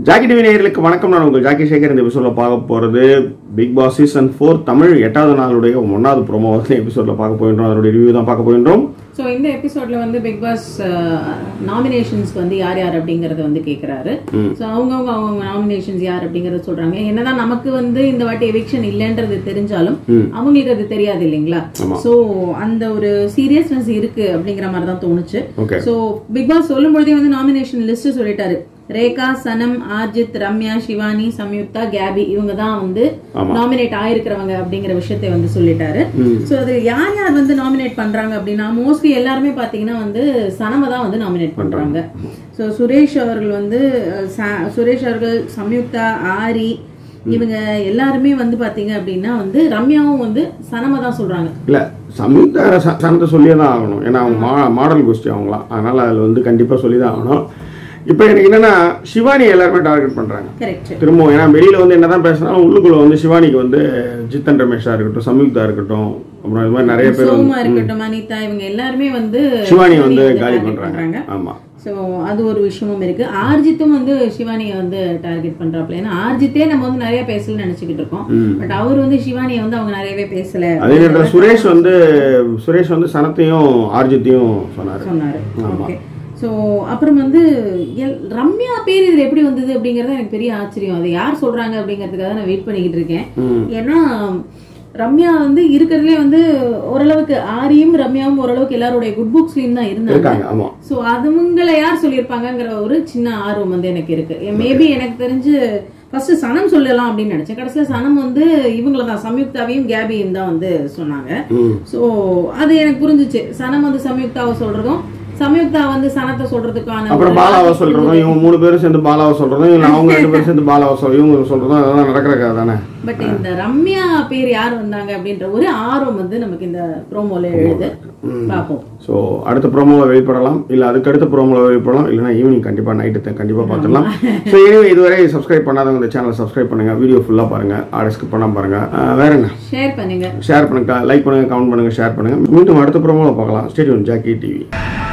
Jackie TV நேயர்களுக்கு வணக்கம் நான் உங்கள் ஜாக்கி சேகர் இந்த எபிசோடில் பார்க்க போகிறது Bigg Boss season four Tamil எட்டாவது நாளுடைய ஒன்றாவது ப்ரோமோ வந்து எபிசோடில் பார்க்க போகின்றோம் அதனுடைய ரிவ்யூ தான் பார்க்க போகின்றோம் ஸோ இந்த எபிசோட்ல வந்து பிக் பாஸ் நாமினேஷன்ஸ்க்கு வந்து யார் யார் அப்படிங்கறத வந்து கேக்குறாரு ஸோ அவங்கவுங்க அவங்க நாமினேஷன்ஸ் யார் அப்படிங்கறத சொல்றாங்க என்னதான் நமக்கு வந்து இந்த வாட்டி எவிக்ஷன் இல்லைன்றது தெரிஞ்சாலும் அவங்களுக்கு அது தெரியாது இல்லைங்களா ஸோ அந்த ஒரு சீரியஸ்னஸ் இருக்கு அப்படிங்கிற மாதிரி தான் தோணுச்சு ஓகே ஸோ பிக் பாஸ் சொல்லும் பொழுதே வந்து நாமினேஷன் லிஸ்ட் சொல்லிட்டாரு ரேகா சனம் ஆர்ஜித் ரம்யா சிவானி சம்யுக்தா கேபி இவங்க தான் வந்து நாமினேட் ஆயிருக்கிறவங்க அப்படிங்கிற விஷயத்தை வந்து சொல்லிட்டாரு சோ அது யார் யார் வந்து நாமினேட் பண்றாங்க அப்படின்னா மோஸ்ட்லி எல்லாருமே பாத்தீங்கன்னா வந்து சனம தான் வந்து நாமினேட் பண்றாங்க சோ சுரேஷ் அவர்கள் வந்து அஹ், ச- சுரேஷ் அவர்கள் சம்யுக்தா ஆரி இவங்க எல்லாருமே வந்து பாத்தீங்க அப்படின்னா வந்து ரம்யாவும் வந்து சனம தான் சொல்றாங்க இல்லை சம்யுக்தா ச- சனத்தை சொல்லியே தான் ஆகணும் ஏன்னா அவங்க மா மாடல் கோஷ்டி அவங்களாம் அதனால் அதில் வந்து கண்டிப்பாக சொல்லி தான் ஆகணும் இப்போ எனக்கு என்னென்னா சிவானி எல்லாருமே டார்கெட் பண்ணுறாங்க கரெக்ட் திரும்பவும் ஏன்னா வெளியில் வந்து என்னதான் பேசினாலும் உள்ளுக்குள்ள வந்து சிவானிக்கு வந்து ஜித்தன் ரமேஷா இருக்கட்டும் சம்யுக்தா இருக்கட்டும் அப்புறம் இது மாதிரி நிறைய பேர் வந்து சோமா இருக்கட்டும் அனிதா இவங்க எல்லாருமே வந்து சிவானி வந்து காலி target பண்றாங்க ஆமா ஸோ அது ஒரு விஷயமும் இருக்கு ஆர்ஜித்தும் வந்து சிவானியை வந்து டார்கெட் பண்றாப்ல ஏன்னா ஆர்ஜித்தே நம்ம வந்து நிறைய பேசலன்னு நினைச்சுக்கிட்டு இருக்கோம் பட் அவர் வந்து சிவானியை வந்து அவங்க நிறையவே பேசல அதே நேரத்தில் சுரேஷ் வந்து சுரேஷ் வந்து சனத்தையும் ஆர்ஜித்தையும் சொன்னாரு சொன்னாரு ஓகே ஸோ அப்புறம் வந்து எல்- ரம்யா பேர் இதுல எப்படி வந்தது அப்படிங்கறது எனக்கு பெரிய ஆச்சரியம் அது யார் சொல்றாங்க அப்படிங்கிறதுக்காக நான் வெயிட் பண்ணிக்கிட்டு இருக்கேன் ஏன்னா ரம்யா வந்து இருக்கிறதுலே வந்து ஓரளவுக்கு ஆரியும் ரம்யாவும் ஓரளவுக்கு எல்லாருடைய குட் புக்ஸ்லயும் தான் இருந்தாங்க இருக்காங்க ஆமா சோ அதுங்களை யார் சொல்லியிருப்பாங்கங்கிற ஒரு சின்ன ஆர்வம் வந்து எனக்கு இருக்கு மேபி எனக்கு தெரிஞ்சு ஃபர்ஸ்ட் சனம் சொல்லலாம் அப்படின்னு நினைச்சேன் கடைசியில சனம் வந்து இவங்கள தான் சம்யுக்தாவையும் கேபியும் தான் வந்து சொன்னாங்க சோ அது எனக்கு புரிஞ்சுச்சு சனம் வந்து சம்யுக்தாவை சொல்றதும் சம்யுக்தா வந்து சனத்தை சொல்றதுக்கான அப்புறம் ஒரு பாலாவை சொல்றதும் இவங்க மூணு பேரும் சேர்ந்து பாலாவை சொல்றதும் இல்லை அவங்க ரெண்டு பேரும் சேர்ந்து பாலாவை சொல் இவங்க சொல்றதும் அதெல்லாம் நடக்கிற கதை தானே பட் இந்த ரம்யா பேர் யார் வந்தாங்க அப்படின்ற ஒரு ஆர்வம் வந்து நமக்கு இந்த ப்ரோமோல எழுது பார்ப்போம் ஸோ அடுத்த ப்ரோமோவில் வெயிட் பண்ணலாம் இல்லை அதுக்கு அடுத்த ப்ரோமோவில் வெயிட் பண்ணலாம் இல்லைனா ஈவினிங் கண்டிப்பாக நைட்டு கண்டிப்பாக பார்த்துடலாம் ஸோ எனவே இதுவரை சப்ஸ்கிரைப் பண்ணாதவங்க இந்த சேனலை சப்ஸ்கிரைப் பண்ணுங்க வீடியோ ஃபுல்லாக பாருங்க ஆட ஸ்கிப் பண்ணாம பாருங்க அஹ் வேற என்ன ஷேர் பண்ணுங்க ஷேர் பண்ணுங்க லைக் பண்ணுங்க கமெண்ட் பண்ணுங்க ஷேர் பண்ணுங்க மீண்டும் அடுத்த ப்ரோமோவில் பார்க்கலாம் ஸ்டேடியம் ஜாக்கி டிவி